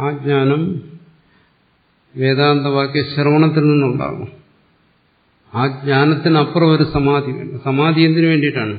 ആ ജ്ഞാനം വേദാന്തവാക്യ ശ്രവണത്തിൽ നിന്നുണ്ടാകും ആ ജ്ഞാനത്തിനപ്പുറം ഒരു സമാധി വേണ്ട സമാധി എന്തിനു വേണ്ടിയിട്ടാണ്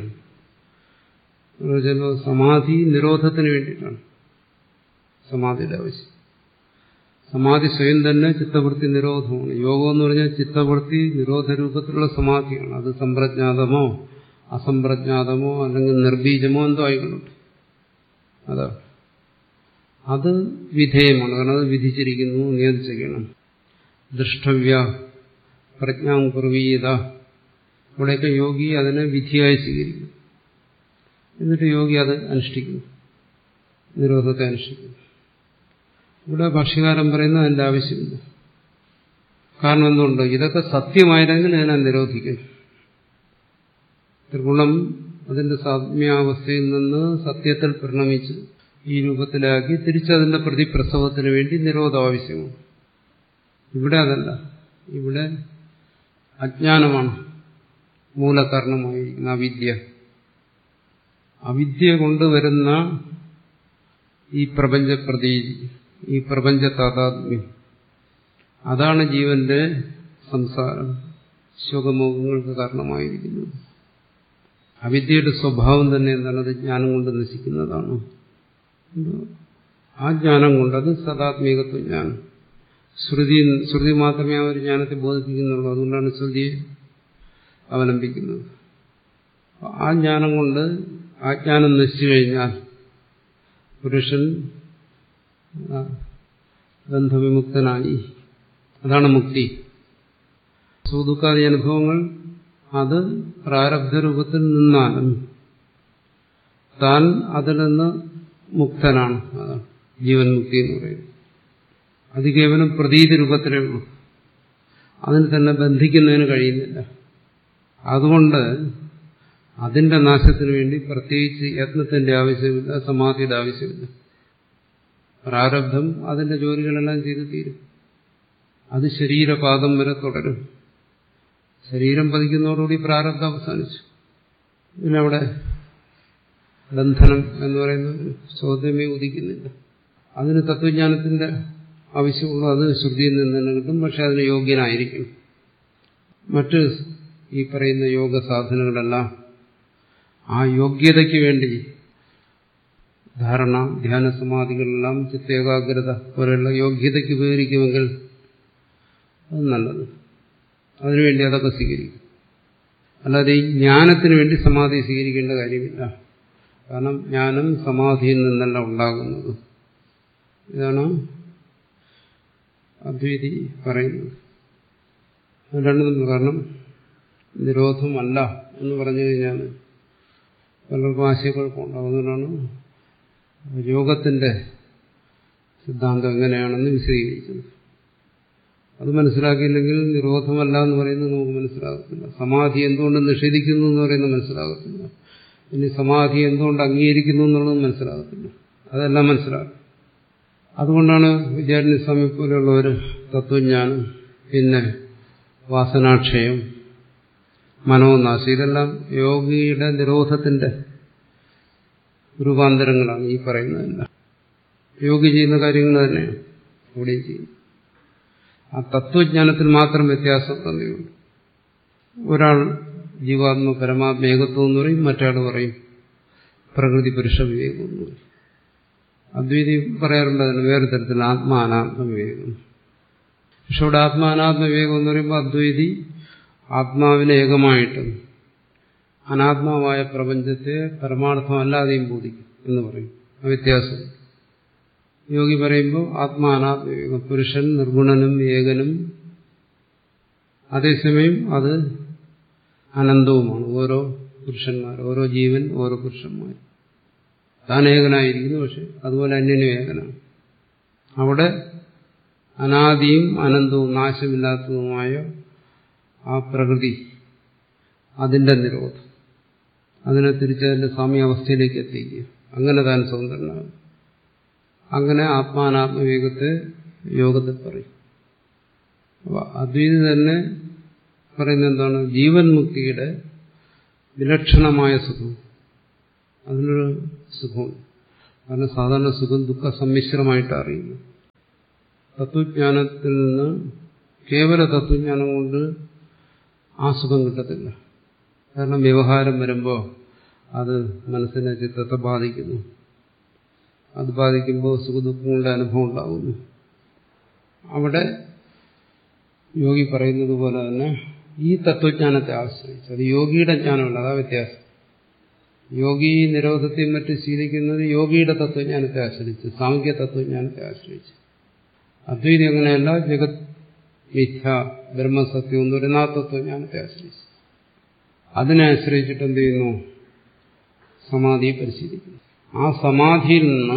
ചില സമാധി നിരോധത്തിന് വേണ്ടിയിട്ടാണ് സമാധിയുടെ ആവശ്യം സമാധി സ്വയം തന്നെ ചിത്തവൃത്തി നിരോധമാണ് യോഗം എന്ന് പറഞ്ഞാൽ ചിത്തവൃത്തി നിരോധ രൂപത്തിലുള്ള സമാധിയാണ് അത് സമ്പ്രജ്ഞാതമോ അസംപ്രജ്ഞാതമോ അല്ലെങ്കിൽ നിർബീജമോ എന്തോ ആയിക്കൊള്ളട്ടെ അതാണ് അത് വിധേയമാണ് കാരണം അത് വിധിച്ചിരിക്കുന്നു നിയന്ത്രിച്ചിരിക്കണം ദൃഷ്ടവ്യ പ്രജ്ഞാം കുർവീയത ഇവിടെയൊക്കെ യോഗി അതിനെ വിധിയായി സ്വീകരിക്കും എന്നിട്ട് യോഗി അത് അനുഷ്ഠിക്കുന്നു നിരോധത്തെ അനുഷ്ഠിക്കുന്നു ഇവിടെ ഭാഷ്യകാരൻ പറയുന്ന അതിന്റെ ആവശ്യമില്ല കാരണം എന്തുകൊണ്ട് ഇതൊക്കെ സത്യമായിരുന്നെങ്കിൽ ഞാൻ നിരോധിക്കും ത്രിഗുണം അതിന്റെ സാമ്യാവസ്ഥയിൽ നിന്ന് സത്യത്തിൽ പരിണമിച്ച് ഈ രൂപത്തിലാക്കി തിരിച്ചതിന്റെ പ്രതിപ്രസവത്തിന് വേണ്ടി നിരോധം ആവശ്യമാണ് ഇവിടെ അതല്ല ഇവിടെ അജ്ഞാനമാണ് മൂലകാരണമായിരിക്കുന്ന അവിദ്യ അവിദ്യ കൊണ്ടുവരുന്ന ഈ പ്രപഞ്ച പ്രതീതി ഈ പ്രപഞ്ച താതാത്മ്യം അതാണ് ജീവന്റെ സംസാരം ശോകമോഹങ്ങൾക്ക് കാരണമായിരിക്കുന്നത് അവിദ്യയുടെ സ്വഭാവം തന്നെ എന്താണ് അത് ജ്ഞാനം കൊണ്ട് നശിക്കുന്നതാണ് ആ ജ്ഞാനം കൊണ്ട് അത് സദാത്മികത്വ ജ്ഞാനം ശ്രുതി ശ്രുതി മാത്രമേ ആ ഒരു ജ്ഞാനത്തെ ബോധിപ്പിക്കുന്നുള്ളൂ അതുകൊണ്ടാണ് ശ്രുതിയെ അവലംബിക്കുന്നത് ആ ജ്ഞാനം കൊണ്ട് ആ ജ്ഞാനം നശിച്ചു കഴിഞ്ഞാൽ പുരുഷൻ ബന്ധവിമുക്തനായി അതാണ് മുക്തി സുദുഃഖാദി അനുഭവങ്ങൾ അത് പ്രാരബ്ധ രൂപത്തിൽ നിന്നാലും താൻ അതിൽ നിന്ന് മുക്തനാണ് അതാണ് ജീവൻ മുക്തി എന്ന് പറയുന്നത് അത് കേവലം പ്രതീതി രൂപത്തിലേ ഉള്ളൂ അതിന് തന്നെ ബന്ധിക്കുന്നതിന് കഴിയുന്നില്ല അതുകൊണ്ട് അതിന്റെ നാശത്തിന് വേണ്ടി പ്രത്യേകിച്ച് യത്നത്തിന്റെ ആവശ്യമില്ല സമാധിയുടെ ആവശ്യമില്ല പ്രാരബ്ധം അതിന്റെ ജോലികളെല്ലാം ചെയ്തു തീരും അത് ശരീരപാദം വരെ തുടരും ശരീരം പതിക്കുന്നതോടുകൂടി പ്രാരബ്ധം അവസാനിച്ചു പിന്നെ അവിടെ ബന്ധനം എന്ന് പറയുന്ന ഒരു ചോദ്യമേ ഉദിക്കുന്നില്ല അതിന് തത്വജ്ഞാനത്തിന്റെ ആവശ്യമുള്ളൂ അത് ശ്രുതിയിൽ നിന്ന് തന്നെ കിട്ടും പക്ഷെ അതിന് യോഗ്യനായിരിക്കും മറ്റ് ഈ പറയുന്ന യോഗ സാധനങ്ങളെല്ലാം ആ യോഗ്യതയ്ക്ക് വേണ്ടി ധാരണ ധ്യാന സമാധികളെല്ലാം ചിത്തേകാഗ്രത പോലെയുള്ള യോഗ്യതയ്ക്ക് ഉപകരിക്കുമെങ്കിൽ അത് നല്ലത് അതിനുവേണ്ടി അതൊക്കെ സ്വീകരിക്കും അല്ലാതെ ഈ ജ്ഞാനത്തിന് വേണ്ടി സമാധി സ്വീകരിക്കേണ്ട കാര്യമില്ല കാരണം ജ്ഞാനം സമാധിയിൽ നിന്നല്ല ഉണ്ടാകുന്നത് ഇതാണ് അദ്വൈതി പറയുന്നത് രണ്ടും കാരണം നിരോധമല്ല എന്ന് പറഞ്ഞു കഴിഞ്ഞാൽ പലർക്കും ആശയക്കുഴപ്പമുണ്ടാകുന്നതിനാണ് യോഗത്തിന്റെ സിദ്ധാന്തം എങ്ങനെയാണെന്ന് വിശദീകരിച്ചത് അത് മനസ്സിലാക്കിയില്ലെങ്കിൽ നിരോധമല്ല എന്ന് പറയുന്നത് നമുക്ക് മനസ്സിലാകത്തില്ല സമാധി എന്തുകൊണ്ട് നിഷേധിക്കുന്നു എന്ന് പറയുന്നത് മനസ്സിലാകത്തില്ല ഇനി സമാധി എന്തുകൊണ്ട് അംഗീകരിക്കുന്നു എന്നുള്ളത് മനസ്സിലാകത്തില്ല അതെല്ലാം മനസ്സിലാക്കും അതുകൊണ്ടാണ് വിദ്യാർത്ഥി സ്വാമി പോലെയുള്ളവർ തത്വജ്ഞാനം പിന്നെ വാസനാക്ഷയം മനോനാശം ഇതെല്ലാം യോഗിയുടെ നിരോധത്തിന്റെ രൂപാന്തരങ്ങളാണ് ഈ പറയുന്നതെല്ലാം യോഗി ചെയ്യുന്ന കാര്യങ്ങൾ തന്നെയാണ് ഇവിടെയും ചെയ്യുന്നത് ആ തത്വജ്ഞാനത്തിൽ മാത്രം വ്യത്യാസം തന്നെയുള്ളൂ ഒരാൾ ജീവാത്മ പരമാത്മ ഏകത്വം എന്ന് പറയും മറ്റാൾ പറയും പ്രകൃതി പുരുഷ വിവേകം എന്ന് പറയും അദ്വൈതി പറയാറുണ്ട് അതിന് വേറെ തരത്തിൽ ആത്മാനാത്മ വിവേകം പക്ഷെ ഇവിടെ ആത്മാനാത്മ വിവേകം എന്ന് പറയുമ്പോൾ അദ്വൈതി ആത്മാവിനെ ഏകമായിട്ടും അനാത്മാവായ പ്രപഞ്ചത്തെ പരമാർത്ഥമല്ലാതെയും ബോധിക്കും എന്ന് പറയും ആ വ്യത്യാസം യോഗി പറയുമ്പോൾ ആത്മാനാത്മ വിവേകം പുരുഷൻ നിർഗുണനും ഏകനും അതേസമയം അത് അനന്തവുമാണ് ഓരോ പുരുഷന്മാർ ഓരോ ജീവൻ ഓരോ പുരുഷന്മാർ താൻ ഏകനായിരിക്കുന്നു പക്ഷെ അതുപോലെ അന്യനും ഏകനാണ് അവിടെ അനാദിയും അനന്തവും നാശമില്ലാത്തതുമായ ആ പ്രകൃതി അതിന്റെ നിരോധം അതിനെ തിരിച്ചതിന്റെ സാമ്യാവസ്ഥയിലേക്ക് എത്തിക്കുക അങ്ങനെ താൻ സ്വതന്ത്രനാകും അങ്ങനെ ആത്മാനാത്മവേഗത്തെ യോഗത്തിൽ പറയും അപ്പൊ അദ്വൈതി തന്നെ പറയുന്നത് എന്താണ് ജീവൻ മുക്തിയുടെ വിലക്ഷണമായ സുഖം അതിനൊരു സുഖമുണ്ട് കാരണം സാധാരണ സുഖം ദുഃഖ സമ്മിശ്രമായിട്ട് അറിയുന്നു തത്വജ്ഞാനത്തിൽ നിന്ന് കേവല തത്വജ്ഞാനം കൊണ്ട് ആ സുഖം കിട്ടത്തില്ല കാരണം വ്യവഹാരം വരുമ്പോൾ അത് മനസ്സിനെ ചിത്തത്തെ ബാധിക്കുന്നു അത് ബാധിക്കുമ്പോൾ സുഖദുഃഖങ്ങളുടെ അനുഭവം ഉണ്ടാകുന്നു അവിടെ യോഗി പറയുന്നത് പോലെ തന്നെ ഈ തത്വജ്ഞാനത്തെ ആശ്രയിച്ച് അത് യോഗിയുടെ ജ്ഞാനമല്ല അതാ വ്യത്യാസം യോഗി നിരോധത്തെയും മറ്റും ശീലിക്കുന്നത് യോഗിയുടെ തത്വജ്ഞാനത്തെ ആശ്രയിച്ച് സാമൂഹ്യ തത്വജ്ഞാനത്തെ ആശ്രയിച്ച് അദ്വൈതി അങ്ങനെയല്ല ജഗത് മിഥ്യ ബ്രഹ്മസത്യം എന്ന് പറയുന്ന ആ തത്വജ്ഞാനത്തെ ആശ്രയിച്ച് അതിനെ ആശ്രയിച്ചിട്ട് എന്ത് ചെയ്യുന്നു സമാധിയെ പരിശീലിക്കുന്നു ആ സമാധിയിൽ നിന്ന്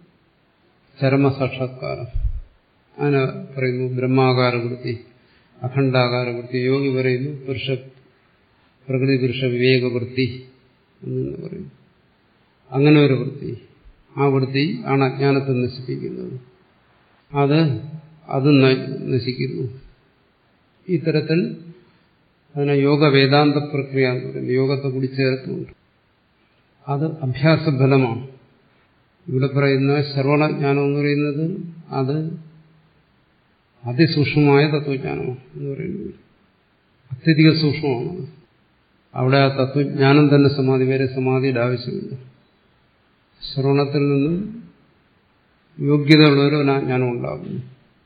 ചരമസാക്ഷാത്കാരം അതിനെ പറയുന്നു ബ്രഹ്മാകാരവൃത്തി അഖണ്ഡാകാരവൃത്തി യോഗി പറയുന്നു പുരുഷ പ്രകൃതി പുരുഷ വിവേകവൃത്തി എന്ന് പറയുന്നു അങ്ങനെ ഒരു വൃത്തി ആ വൃത്തി ആണ് അജ്ഞാനത്തെ നശിപ്പിക്കുന്നത് അത് അത് നശിക്കുന്നു ഇത്തരത്തിൽ അതിനെ യോഗ വേദാന്ത പ്രക്രിയ എന്ന് പറയുന്നത് യോഗത്തെ കൂടി ചേർത്തുകൊണ്ട് അത് അഭ്യാസഫലമാണ് ഇവിടെ പറയുന്ന ശ്രവണജ്ഞാനം എന്ന് പറയുന്നത് അത് അതിസൂക്ഷ്മമായ തത്വജ്ഞാനമാണ് എന്ന് പറയുന്നത് അത്യധിക സൂക്ഷ്മമാണ് അവിടെ ആ തത്വജ്ഞാനം തന്നെ സമാധി വരെ സമാധിയുടെ ആവശ്യമില്ല ശ്രവണത്തിൽ നിന്നും യോഗ്യതയുള്ളവരോ ജ്ഞാനം ഉണ്ടാകുന്നു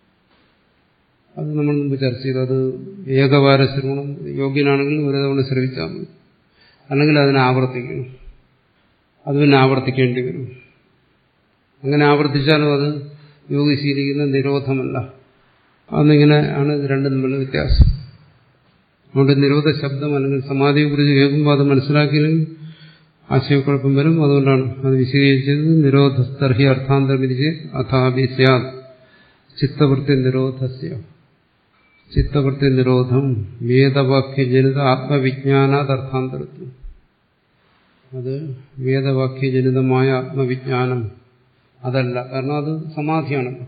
അത് നമ്മൾ മുമ്പ് ചർച്ച ചെയ്തു അത് ഏകവാര ശ്രവണം യോഗ്യനാണെങ്കിൽ ഒരു തവണ ശ്രവിച്ചാൽ മതി അല്ലെങ്കിൽ അതിനെ ആവർത്തിക്കണം അത് പിന്നെ ആവർത്തിക്കേണ്ടി വരും അങ്ങനെ ആവർത്തിച്ചാലും അത് യോഗി ശീലിക്കുന്ന നിരോധമല്ല അന്നിങ്ങനെ ആണ് ഇത് രണ്ടും തമ്മിലുള്ള വ്യത്യാസം അതുകൊണ്ട് നിരോധ ശബ്ദം അല്ലെങ്കിൽ സമാധിയെ കുറിച്ച് കേൾക്കുമ്പോൾ അത് മനസ്സിലാക്കിയില്ലെങ്കിൽ ആശയക്കുഴപ്പം വരും അതുകൊണ്ടാണ് അത് വിശദീകരിച്ചത് നിരോധസ്തർഹി അർത്ഥാന്തരം വിരിച്ച് അഥാപി സ്യാദ് ചിത്തവൃത്തി നിരോധസ്യ ചിത്തവൃത്തി നിരോധം വേദവാക്യജനിത ആത്മവിജ്ഞാനാത് അർത്ഥാന്തരത്വം അത് വേദവാക്യജനിതമായ ആത്മവിജ്ഞാനം അതല്ല കാരണം അത് സമാധിയാണല്ലോ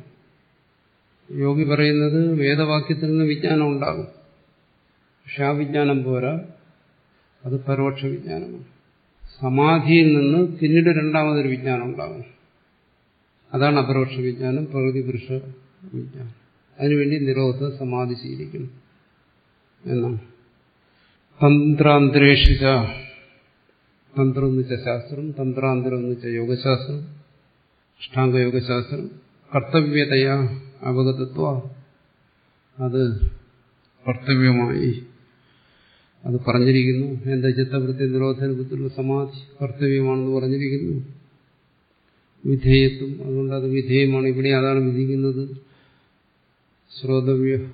യോഗി പറയുന്നത് വേദവാക്യത്തിൽ നിന്ന് വിജ്ഞാനം ഉണ്ടാകും പക്ഷെ ആ വിജ്ഞാനം പോരാ അത് പരോക്ഷ വിജ്ഞാനമാണ് സമാധിയിൽ നിന്ന് പിന്നീട് രണ്ടാമതൊരു വിജ്ഞാനം ഉണ്ടാകും അതാണ് അപരോക്ഷ വിജ്ഞാനം പ്രകൃതി പുരുഷ വിജ്ഞാനം അതിനുവേണ്ടി നിരോധ സമാധി ശീലിക്കണം എന്നാണ് തന്ത്രാന്തരേഷിച്ച തന്ത്രം എന്ന് വെച്ച ശാസ്ത്രം തന്ത്രാന്തരം എന്ന് വെച്ച യോഗശാസ്ത്രം അഷ്ടാംഗയോഗശാസ്ത്രം കർത്തവ്യതയാ അവഗതത്വ അത് കർത്തവ്യമായി അത് പറഞ്ഞിരിക്കുന്നു എന്താ ചിത്തവൃത്തി നിരോധനത്തിലുള്ള സമാധി കർത്തവ്യമാണെന്ന് പറഞ്ഞിരിക്കുന്നു വിധേയത്വം അതുകൊണ്ട് അത് വിധേയമാണ് ഇവിടെ അതാണ് വിധിക്കുന്നത് ശ്രോതവ്യ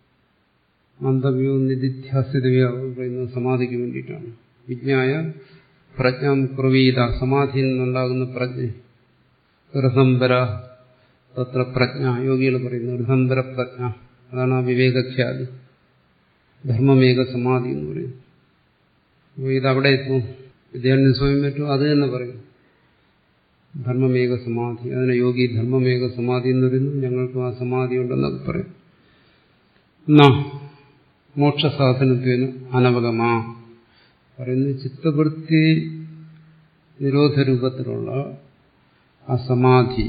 മന്ദവ്യോ നിധിധ്യാസിതവ്യ പറയുന്നത് സമാധിക്ക് വേണ്ടിയിട്ടാണ് വിജ്ഞായ പ്രജ്ഞാം പ്രവീത സമാധിയിൽ നിന്നുണ്ടാകുന്ന പ്രജ്ഞ ഋസംബര തത്ര പ്രജ്ഞ യോഗികൾ പറയുന്നു ഋസംബര പ്രജ്ഞ അതാണ് ആ വിവേകഖ്യാതി ധർമ്മമേക സമാധി എന്ന് പറയുന്നു അപ്പോൾ ഇതവിടെ എത്തും വിദ്യാർത്ഥി സ്വയം പറ്റും അത് തന്നെ പറയും ധർമ്മമേക സമാധി അതിനെ യോഗി ധർമ്മമേക സമാധി എന്ന് പറയുന്നു ഞങ്ങൾക്കും ആ സമാധി ഉണ്ടെന്നൊക്കെ പറയും എന്നാ മോക്ഷസാധനത്വന് അനവഗമാ പറയുന്നു ചിത്തവൃത്തി നിരോധ രൂപത്തിലുള്ള ആ സമാധി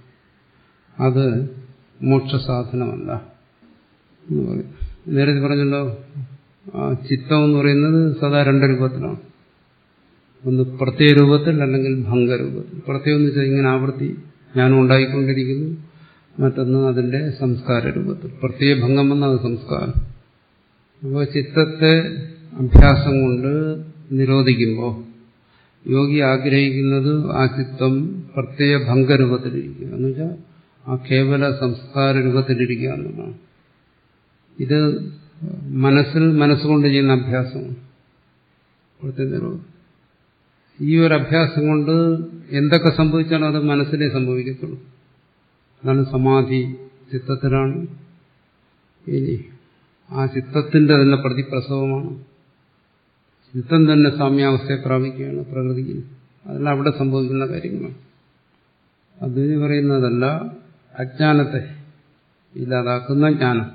അത് മോക്ഷസാധനമല്ല എന്ന് പറയും നേരത്തെ പറഞ്ഞല്ലോ ആ ചിത്തം എന്ന് പറയുന്നത് സദാ രണ്ട് രൂപത്തിലാണ് ഒന്ന് പ്രത്യേക രൂപത്തിൽ അല്ലെങ്കിൽ ഭംഗരൂപത്തിൽ പ്രത്യേകം എന്ന് വെച്ചാൽ ഇങ്ങനെ ആവൃത്തി ജ്ഞാനം ഉണ്ടായിക്കൊണ്ടിരിക്കുന്നു മറ്റൊന്ന് അതിന്റെ സംസ്കാര രൂപത്തിൽ പ്രത്യേക ഭംഗം വന്ന അത് സംസ്കാരം അപ്പോൾ ചിത്തത്തെ അഭ്യാസം കൊണ്ട് നിരോധിക്കുമ്പോൾ യോഗി ആഗ്രഹിക്കുന്നത് ആ ചിത്തം പ്രത്യേക ഭംഗരൂപത്തിലിരിക്കുക എന്ന് വെച്ചാൽ ആ കേവല സംസ്കാര രൂപത്തിലിരിക്കുക എന്നുള്ളതാണ് ഇത് മനസ്സിൽ മനസ്സുകൊണ്ട് ചെയ്യുന്ന അഭ്യാസമാണ് ഇവിടുത്തെ നിരോധം ഈ ഒരു അഭ്യാസം കൊണ്ട് എന്തൊക്കെ സംഭവിച്ചാലും അത് മനസ്സിലേ സംഭവിക്കത്തുള്ളൂ അതാണ് സമാധി ചിത്തത്തിലാണ് ഇനി ആ ചിത്തത്തിന്റെ തന്നെ പ്രതിപ്രസവമാണ് ചിത്തം തന്നെ സാമ്യാവസ്ഥയെ പ്രാപിക്കുകയാണ് പ്രകൃതിയിൽ അതെല്ലാം അവിടെ സംഭവിക്കുന്ന കാര്യങ്ങളാണ് അതിന് പറയുന്നതല്ല അജ്ഞാനത്തെ ഇല്ലാതാക്കുന്ന ജ്ഞാനം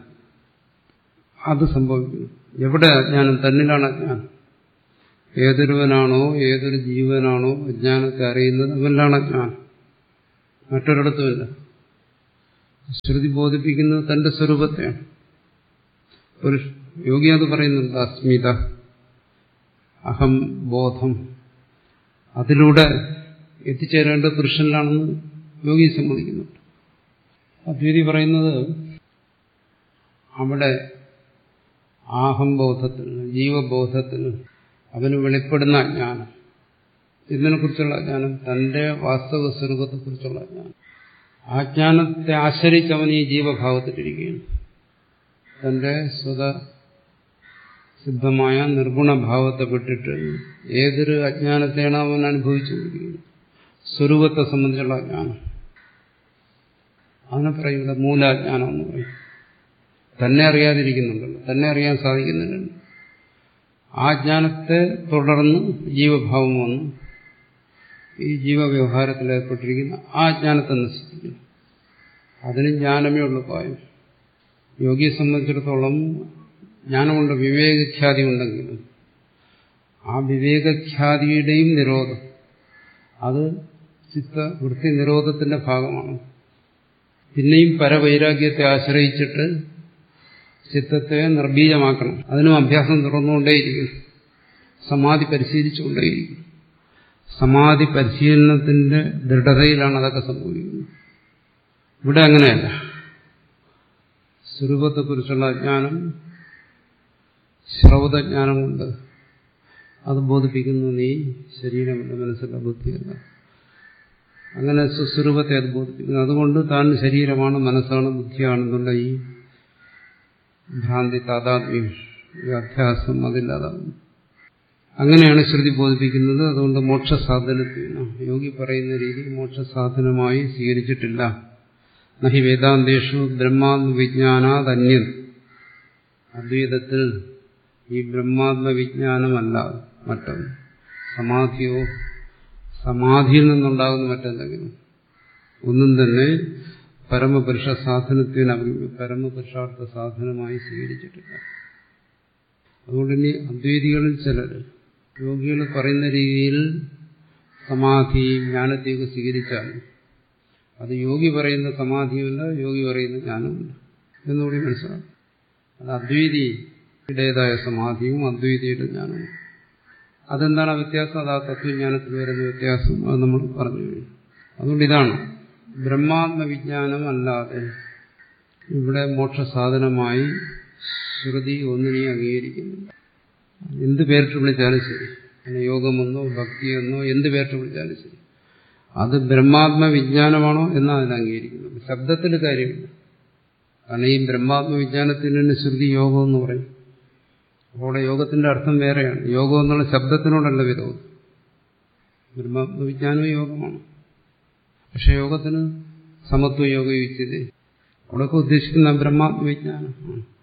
അത് സംഭവിക്കുന്നു എവിടെ അജ്ഞാനം തന്നിലാണ് അജ്ഞാനം ഏതൊരുവനാണോ ഏതൊരു ജീവനാണോ അജ്ഞാനത്തെ അറിയുന്നത് അവനിലാണ് അജ്ഞാനം മറ്റൊരിടത്തുമില്ല ശ്രുതി ബോധിപ്പിക്കുന്നത് തന്റെ സ്വരൂപത്തെയാണ് ഒരു യോഗി അത് പറയുന്നുണ്ട് അസ്മിത അഹം ബോധം അതിലൂടെ എത്തിച്ചേരേണ്ട പുരുഷനിലാണെന്ന് യോഗി സമ്മതിക്കുന്നുണ്ട് അദ്വൈതി പറയുന്നത് അവിടെ ആഹംബോധത്തിൽ ജീവബോധത്തിൽ അവന് വെളിപ്പെടുന്ന അജ്ഞാനം ഇതിനെക്കുറിച്ചുള്ള ജ്ഞാനം തന്റെ വാസ്തവ സ്വരൂപത്തെക്കുറിച്ചുള്ള ജ്ഞാനം ആ ജ്ഞാനത്തെ ആശ്രയിച്ച് അവൻ ഈ ജീവഭാവത്തിലിരിക്കുകയാണ് തന്റെ സ്വത സിദ്ധമായ നിർഗുണഭാവത്തെ വിട്ടിട്ട് ഏതൊരു അജ്ഞാനത്തെയാണ് അവൻ അനുഭവിച്ചുകൊണ്ടിരിക്കുന്നത് സ്വരൂപത്തെ സംബന്ധിച്ചുള്ള അജ്ഞാനം അതിനെ പറയും ഇവിടെ മൂലാജ്ഞാനം എന്ന് പറയും തന്നെ അറിയാതിരിക്കുന്നുണ്ടല്ലോ തന്നെ അറിയാൻ സാധിക്കുന്നില്ലല്ലോ ആ ജ്ഞാനത്തെ തുടർന്ന് ജീവഭാവം വന്നു ഈ ജീവവ്യവഹാരത്തിൽ ഏർപ്പെട്ടിരിക്കുന്ന ആ ജ്ഞാനത്തെ നശിപ്പിക്കുന്നു അതിന് ജ്ഞാനമേ ഉള്ളൂ പായം യോഗിയെ സംബന്ധിച്ചിടത്തോളം ജ്ഞാനമുണ്ട് വിവേകഖ്യാതി ഉണ്ടെങ്കിലും ആ വിവേകഖ്യാതിയുടെയും നിരോധം അത് ചിത്ത വൃത്തി നിരോധത്തിന്റെ ഭാഗമാണ് പിന്നെയും പരവൈരാഗ്യത്തെ ആശ്രയിച്ചിട്ട് ചിത്തത്തെ നിർബീജമാക്കണം അതിനും അഭ്യാസം തുടർന്നുകൊണ്ടേയിരിക്കും സമാധി പരിശീലിച്ചുകൊണ്ടേയിരിക്കും സമാധി പരിശീലനത്തിന്റെ ദൃഢതയിലാണ് അതൊക്കെ സംഭവിക്കുന്നത് ഇവിടെ അങ്ങനെയല്ല സ്വരൂപത്തെക്കുറിച്ചുള്ള അജ്ഞാനം ശ്രൗതജ്ഞാനം കൊണ്ട് അത് ബോധിപ്പിക്കുന്നു നീ ശരീരമല്ല മനസ്സില്ല ബുദ്ധിയല്ല അങ്ങനെ സുസ്വരൂപത്തെ അത് ബോധിപ്പിക്കുന്നു അതുകൊണ്ട് താൻ ശരീരമാണ് മനസ്സാണ് ബുദ്ധിയാണെന്നുള്ള ഈ ഭ്രാന്തി താതാത്മ്യം ഈ അഭ്യാസം അതില്ലാതാകുന്നു അങ്ങനെയാണ് ശ്രുതി ബോധിപ്പിക്കുന്നത് അതുകൊണ്ട് മോക്ഷസാധനത്തിന് യോഗി പറയുന്ന രീതി മോക്ഷസാധനമായി സ്വീകരിച്ചിട്ടില്ല നഹി വേദാന്തേഷു ബ്രഹ്മാത്മവിജ്ഞാനാതന്യൻ അദ്വൈതത്തിൽ ഈ ബ്രഹ്മാത്മവിജ്ഞാനമല്ല മറ്റൊന്ന് സമാധിയോ സമാധിയിൽ നിന്നുണ്ടാകുന്ന മറ്റെന്തെങ്കിലും ഒന്നും തന്നെ പരമപുരുഷ സാധനത്തിന് പരമപുരുഷാർത്ഥ സാധനമായി സ്വീകരിച്ചിട്ടില്ല അതുകൊണ്ട് ഇനി അദ്വൈതികളിൽ ചിലർ യോഗികൾ പറയുന്ന രീതിയിൽ സമാധി ജ്ഞാനത്തെയൊക്കെ സ്വീകരിച്ചാൽ അത് യോഗി പറയുന്ന സമാധിയുമില്ല യോഗി പറയുന്ന ജ്ഞാനമില്ല എന്നുകൂടി മനസ്സിലാക്കും അത് അദ്വൈതിയുടേതായ സമാധിയും അദ്വൈതിയുടെ ജ്ഞാനവും അതെന്താണ് ആ വ്യത്യാസം അത് ആ തത്വജ്ഞാനത്തിൽ വരുന്ന വ്യത്യാസം അത് നമ്മൾ പറഞ്ഞു കഴിഞ്ഞു അതുകൊണ്ട് ഇതാണ് ബ്രഹ്മാത്മവിജ്ഞാനം അല്ലാതെ ഇവിടെ മോക്ഷസാധനമായി ശ്രുതി ഒന്നിനെയും അംഗീകരിക്കുന്നില്ല എന്ത് പേരിട്ട് വിളിച്ചാലും ശരി അങ്ങനെ യോഗമെന്നോ ഭക്തിയെന്നോ എന്ത് പേരിട്ട് വിളിച്ചാലും ശരി അത് ബ്രഹ്മാത്മവിജ്ഞാനമാണോ എന്നാ അതിനെ അംഗീകരിക്കുന്നത് ശബ്ദത്തിൽ കാര്യമില്ല കാരണം ഈ ബ്രഹ്മാത്മവിജ്ഞാനത്തിന് തന്നെ ശ്രുതി യോഗം എന്ന് പറയും അപ്പോൾ യോഗത്തിന്റെ അർത്ഥം വേറെയാണ് യോഗം എന്നുള്ള ശബ്ദത്തിനോടല്ല വിരോധം ബ്രഹ്മാത്മവിജ്ഞാനവും യോഗമാണ് പക്ഷെ യോഗത്തിന് സമത്വ യോഗ യുച്ചത് അവിടെയൊക്കെ ഉദ്ദേശിക്കുന്ന ബ്രഹ്മാത്മവിജ്ഞാനം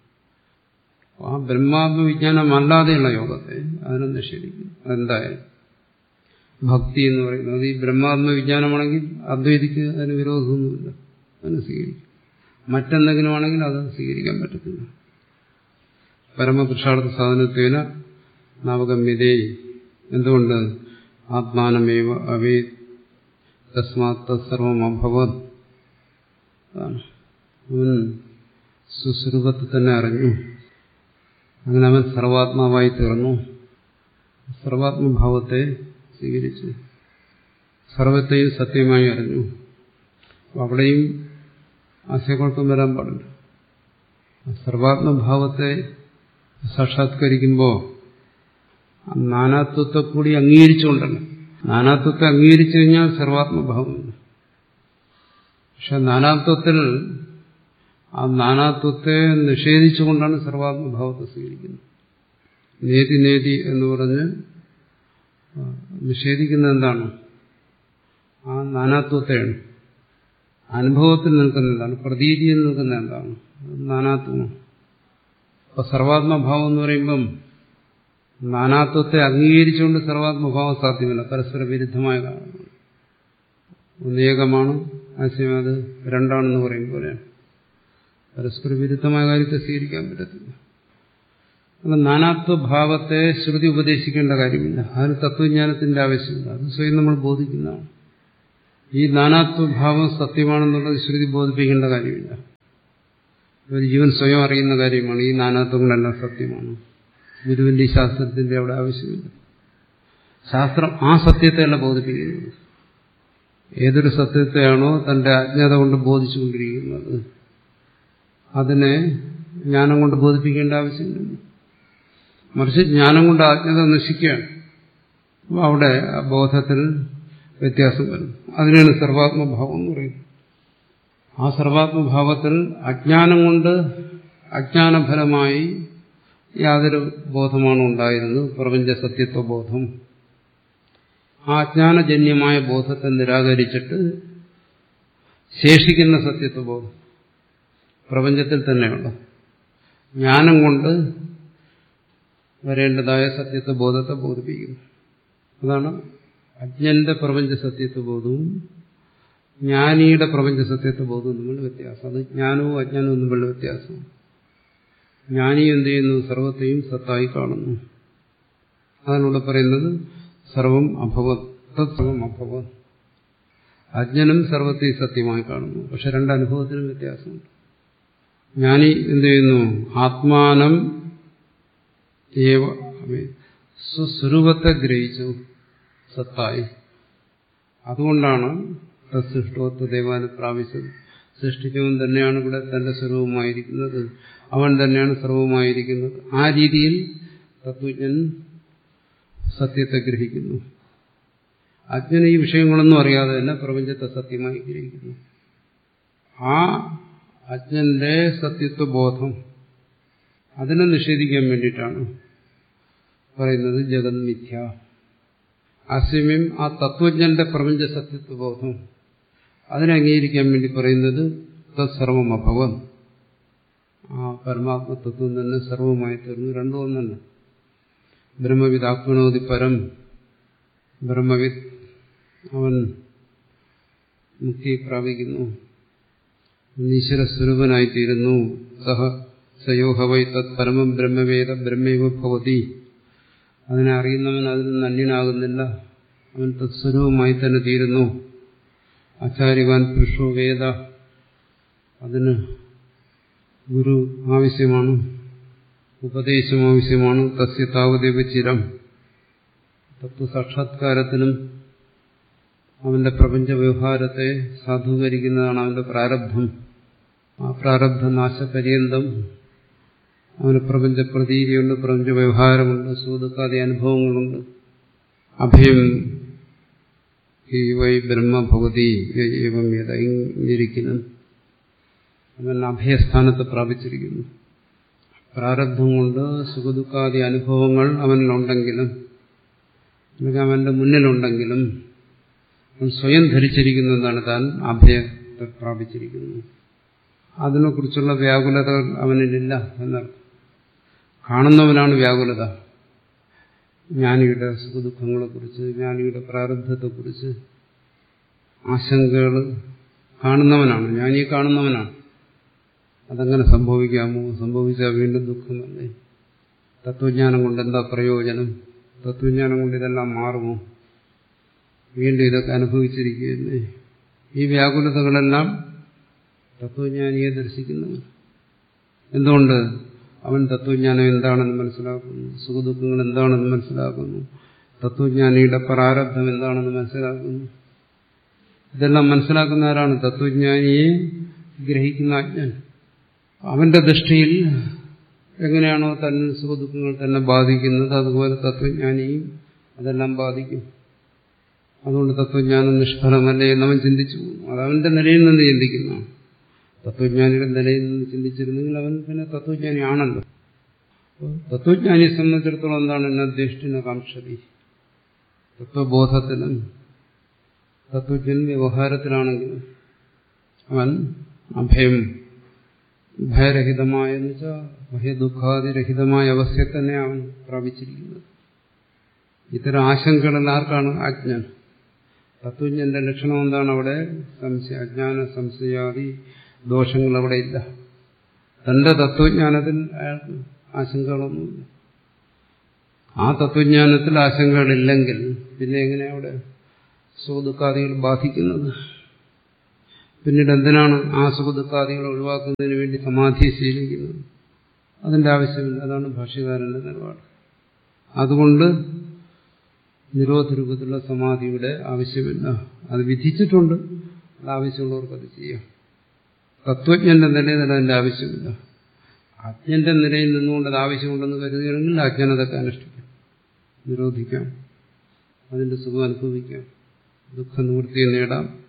ആ ബ്രഹ്മാത്മവിജ്ഞാനമല്ലാതെയുള്ള യോഗത്തെ അതിനെ നിഷേധിക്കും അതെന്തായാലും ഭക്തി എന്ന് പറയുന്നത് ഈ ബ്രഹ്മാത്മവിജ്ഞാനമാണെങ്കിൽ അദ്വൈതിക്ക് അതിന് വിരോധമൊന്നുമില്ല അതിന് സ്വീകരിക്കും മറ്റെന്തെങ്കിലും ആണെങ്കിൽ അത് സ്വീകരിക്കാൻ പറ്റത്തില്ല പരമപുരുഷാർത്ഥ സാധനത്വേന നവഗമ്യതേ എന്തുകൊണ്ട് ആത്മാനമേവ അവേ തസ്മാത് തത്സർവം അഭവത് അവൻ സുസ്വരൂപത്തെ തന്നെ അറിഞ്ഞു അങ്ങനെ അവൻ സർവാത്മാവായി തീർന്നു സർവാത്മഭാവത്തെ സ്വീകരിച്ചു സർവത്തെയും സത്യമായി അറിഞ്ഞു അവിടെയും ആശയക്കുഴപ്പം വരാൻ പാടില്ല സർവാത്മഭാവത്തെ സാക്ഷാത്കരിക്കുമ്പോൾ നാനാത്വത്തെ കൂടി അംഗീകരിച്ചുകൊണ്ടല്ല നാനാത്വത്തെ അംഗീകരിച്ചു കഴിഞ്ഞാൽ സർവാത്മഭാവമില്ല പക്ഷെ നാനാത്വത്തിൽ ആ നാനാത്വത്തെ നിഷേധിച്ചുകൊണ്ടാണ് സർവാത്മഭാവത്തെ സ്വീകരിക്കുന്നത് നേതി നേതി എന്ന് പറഞ്ഞ് നിഷേധിക്കുന്നത് എന്താണ് ആ നാനാത്വത്തെയാണ് അനുഭവത്തിൽ നിൽക്കുന്ന എന്താണ് പ്രതീതിയിൽ നിൽക്കുന്ന എന്താണ് നാനാത്വമാണ് അപ്പൊ സർവാത്മഭാവം എന്ന് പറയുമ്പം നാനാത്വത്തെ അംഗീകരിച്ചുകൊണ്ട് സർവാത്മഭാവം സാധ്യമല്ല പരസ്പര വിരുദ്ധമായ കാര്യമാണ് ഒന്നേകമാണ് ആശയം അത് രണ്ടാണെന്ന് പറയും പോലെയാണ് പരസ്പര വിരുദ്ധമായ കാര്യത്തെ സ്വീകരിക്കാൻ പറ്റത്തില്ല അല്ല നാനാത്വഭാവത്തെ ശ്രുതി ഉപദേശിക്കേണ്ട കാര്യമില്ല അതിന് തത്വജ്ഞാനത്തിന്റെ ആവശ്യമില്ല അത് സ്വയം നമ്മൾ ബോധിക്കുന്നതാണ് ഈ നാനാത്വഭാവം സത്യമാണെന്നുള്ളത് ശ്രുതി ബോധിപ്പിക്കേണ്ട കാര്യമില്ല ഒരു ജീവൻ സ്വയം അറിയുന്ന കാര്യമാണ് ഈ നാനാത്വങ്ങളെല്ലാം സത്യമാണ് ഗുരുവിന്റെ ഈ ശാസ്ത്രത്തിന്റെ അവിടെ ആവശ്യമില്ല ശാസ്ത്രം ആ സത്യത്തെയല്ല ബോധിപ്പിക്കുന്നത് ഏതൊരു സത്യത്തെയാണോ തന്റെ അജ്ഞത കൊണ്ട് ബോധിച്ചുകൊണ്ടിരിക്കുന്നത് അതിനെ ജ്ഞാനം കൊണ്ട് ബോധിപ്പിക്കേണ്ട ആവശ്യമില്ല മറിച്ച് ജ്ഞാനം കൊണ്ട് അജ്ഞത നശിക്കുകയാണ് അപ്പോൾ അവിടെ ആ ബോധത്തിൽ വ്യത്യാസം വരും അതിനാണ് സർവാത്മഭാവം എന്ന് പറയുന്നത് ആ സർവാത്മഭാവത്തിൽ അജ്ഞാനം കൊണ്ട് അജ്ഞാനഫലമായി യാതൊരു ബോധമാണ് ഉണ്ടായിരുന്നത് പ്രപഞ്ച സത്യത്വ ബോധം ആ അജ്ഞാനജന്യമായ ബോധത്തെ നിരാകരിച്ചിട്ട് ശേഷിക്കുന്ന സത്യത്വ ബോധം പ്രപഞ്ചത്തിൽ തന്നെയുള്ള ജ്ഞാനം കൊണ്ട് വരേണ്ടതായ സത്യത്വ ബോധത്തെ ബോധിപ്പിക്കുന്നു അതാണ് അജ്ഞന്റെ പ്രപഞ്ച സത്യത്വ ബോധവും ജ്ഞാനിയുടെ പ്രപഞ്ച സത്യത്വ ബോധവും തമ്മിൽ വ്യത്യാസം അത് ജ്ഞാനവും അജ്ഞാനവും തമ്മിലുള്ള വ്യത്യാസം ജ്ഞാനി എന്ത് ചെയ്യുന്നു സർവത്തെയും സത്തായി കാണുന്നു അതിലൂടെ പറയുന്നത് സർവം അഭവത് തത്സർവം അഭവത് അജ്ഞനും സർവത്തെയും സത്യമായി കാണുന്നു പക്ഷെ രണ്ട് അനുഭവത്തിനും വ്യത്യാസമുണ്ട് ജ്ഞാനി എന്ത് ചെയ്യുന്നു ആത്മാനം ഏവ സ്വസ്വരൂപത്തെ ഗ്രഹിച്ചു സത്തായി അതുകൊണ്ടാണ് തത്സൃഷ്ടോത്വ ദേവാന് പ്രാപിച്ചത് സൃഷ്ടിച്ചവൻ തന്നെയാണ് ഇവിടെ തന്റെ സ്വരൂപമായിരിക്കുന്നത് അവൻ തന്നെയാണ് സർവമായിരിക്കുന്നത് ആ രീതിയിൽ തത്വജ്ഞൻ സത്യത്തെ ഗ്രഹിക്കുന്നു അജ്ഞൻ ഈ വിഷയങ്ങളൊന്നും അറിയാതെ തന്നെ പ്രപഞ്ചത്തെ സത്യമായി ഗ്രഹിക്കുന്നു ആ അജ്ഞന്റെ സത്യത്വ ബോധം അതിനെ നിഷേധിക്കാൻ വേണ്ടിയിട്ടാണ് പറയുന്നത് ജഗത് മിഥ്യ അസ്യമയം ആ തത്വജ്ഞന്റെ പ്രപഞ്ച സത്യത്വ ബോധം അതിനെ അംഗീകരിക്കാൻ വേണ്ടി പറയുന്നത് തത്സർവം അഭവം ആ പരമാത്മതത്വം തന്നെ സർവമായി തീർന്നു രണ്ടും ഒന്നല്ല ബ്രഹ്മവിദാത്മനോതി പരം ബ്രഹ്മവിദ് അവൻ മുക്തി പ്രാപിക്കുന്നു ഈശ്വര സ്വരൂപനായിത്തീരുന്നു സഹ സയോഹവൈ തത് പരമം ബ്രഹ്മവേദ ബ്രഹ്മൈവ ഭവതി അതിനെ അറിയുന്നവൻ അതിൽ നിന്ന് അന്യനാകുന്നില്ല അവൻ തത്സ്വരൂപമായി തന്നെ തീരുന്നു ആചാര്യവാൻ പുരുഷോ വേദ അതിന് ഗുരു ആവശ്യമാണ് ഉപദേശം ആവശ്യമാണ് തസ്യ താവദേവ ചിരം തത്വസാക്ഷാത്കാരത്തിനും അവന്റെ പ്രപഞ്ച വ്യവഹാരത്തെ സാധൂകരിക്കുന്നതാണ് അവന്റെ പ്രാരബ്ധം ആ പ്രാരബ്ധ നാശപര്യന്തം അവന് പ്രപഞ്ച പ്രതീതിയുണ്ട് പ്രപഞ്ച വ്യവഹാരമുണ്ട് സുഖദുഃഖാദി അനുഭവങ്ങളുണ്ട് അഭയം ഈ വൈ ബ്രഹ്മഭഗവതി ഏവം യഥയിരിക്കുന്നു അവൻ അഭയസ്ഥാനത്ത് പ്രാപിച്ചിരിക്കുന്നു പ്രാരബ്ധം കൊണ്ട് സുഖദുഃഖാദി അനുഭവങ്ങൾ അവനിലുണ്ടെങ്കിലും അല്ലെങ്കിൽ അവന്റെ മുന്നിലുണ്ടെങ്കിലും അവൻ സ്വയം ധരിച്ചിരിക്കുന്നതാണ് താൻ അഭയത്തെ പ്രാപിച്ചിരിക്കുന്നത് അതിനെക്കുറിച്ചുള്ള വ്യാകുലത അവനിലില്ല എന്നർത്ഥം കാണുന്നവനാണ് വ്യാകുലത ജ്ഞാനിയുടെ സുഖദുഃഖങ്ങളെക്കുറിച്ച് ജ്ഞാനിയുടെ പ്രാരബ്ധത്തെക്കുറിച്ച് ആശങ്കകൾ കാണുന്നവനാണ് ജ്ഞാനിയെ കാണുന്നവനാണ് അതങ്ങനെ സംഭവിക്കാമോ സംഭവിച്ചാൽ വീണ്ടും ദുഃഖമല്ലേ തത്വജ്ഞാനം കൊണ്ട് എന്താ പ്രയോജനം തത്വജ്ഞാനം കൊണ്ട് ഇതെല്ലാം മാറുമോ വീണ്ടും ഇതൊക്കെ അനുഭവിച്ചിരിക്കുകയല്ലേ ഈ വ്യാകുലതകളെല്ലാം തത്വജ്ഞാനിയെ ദർശിക്കുന്നവൻ എന്തുകൊണ്ട് അവൻ തത്വജ്ഞാനം എന്താണെന്ന് മനസ്സിലാക്കുന്നു സുഖദുഃഖങ്ങൾ എന്താണെന്ന് മനസ്സിലാക്കുന്നു തത്വജ്ഞാനിയുടെ പ്രാരബ്ധം എന്താണെന്ന് മനസ്സിലാക്കുന്നു ഇതെല്ലാം മനസ്സിലാക്കുന്ന ആരാണ് തത്വജ്ഞാനിയെ ഗ്രഹിക്കുന്ന അജ്ഞൻ അവന്റെ ദൃഷ്ടിയിൽ എങ്ങനെയാണോ തന്നെ സുഖദുഃഖങ്ങൾ തന്നെ ബാധിക്കുന്നത് അതുപോലെ തത്വജ്ഞാനിയും അതെല്ലാം ബാധിക്കും അതുകൊണ്ട് തത്വജ്ഞാനം നിഷ്ഫലമല്ലേ എന്നവൻ ചിന്തിച്ചു അത് അവന്റെ നിലയിൽ നിന്ന് ചിന്തിക്കുന്നു തത്വജ്ഞാനിയുടെ നിലയിൽ നിന്ന് ചിന്തിച്ചിരുന്നെങ്കിൽ അവൻ പിന്നെ തത്വജ്ഞാനി ആണല്ലോ തത്വജ്ഞാനിയെ സംബന്ധിച്ചിടത്തോളം എന്താണ് എന്നെ ദ്വേഷ്ടിന കാംക്ഷതി തത്വബോധത്തിലും തത്വജ്ഞൻ വ്യവഹാരത്തിലാണെങ്കിലും അവൻ അഭയം ഭയരഹിതമായ എന്ന് വെച്ചാൽ ഭയദുഃഖാതിരഹിതമായ അവസ്ഥയെ തന്നെ അവൻ പ്രാപിച്ചിരിക്കുന്നത് ഇത്തരം ആശങ്കകൾ ആർക്കാണ് അജ്ഞൻ തത്വജ്ഞന്റെ ലക്ഷണം എന്താണ് അവിടെ സംശയ അജ്ഞാന സംശയാദി ദോഷങ്ങൾ അവിടെ ഇല്ല തന്റെ തത്വജ്ഞാനത്തിൽ അയാൾക്ക് ആശങ്കകളൊന്നുമില്ല ആ തത്വജ്ഞാനത്തിൽ ആശങ്കകളില്ലെങ്കിൽ പിന്നെ എങ്ങനെ അവിടെ സുഖദുഃഖാദികൾ ബാധിക്കുന്നത് പിന്നീട് എന്തിനാണ് ആ സുഖദുഃഖാദികൾ ഒഴിവാക്കുന്നതിന് വേണ്ടി സമാധി ശീലിക്കുന്നത് അതിന്റെ ആവശ്യമില്ല അതാണ് ഭാഷ്യകാരന്റെ നിലപാട് അതുകൊണ്ട് നിരോധ രൂപത്തിലുള്ള സമാധിയുടെ ആവശ്യമില്ല അത് വിധിച്ചിട്ടുണ്ട് അത് ആവശ്യമുള്ളവർക്ക് അത് ചെയ്യാം തത്വജ്ഞന്റെ നിലയിൽ തന്നെ അതിന്റെ ആവശ്യമില്ല അജ്ഞന്റെ നിലയിൽ നിന്നുകൊണ്ട് അത് ആവശ്യമുണ്ടെന്ന് കരുതുകയാണെങ്കിൽ അജ്ഞനതൊക്കെ അനുഷ്ഠിക്കാം നിരോധിക്കാം അതിന്റെ സുഖം അനുഭവിക്കാം ദുഃഖ നിവൃത്തിയെ നേടാം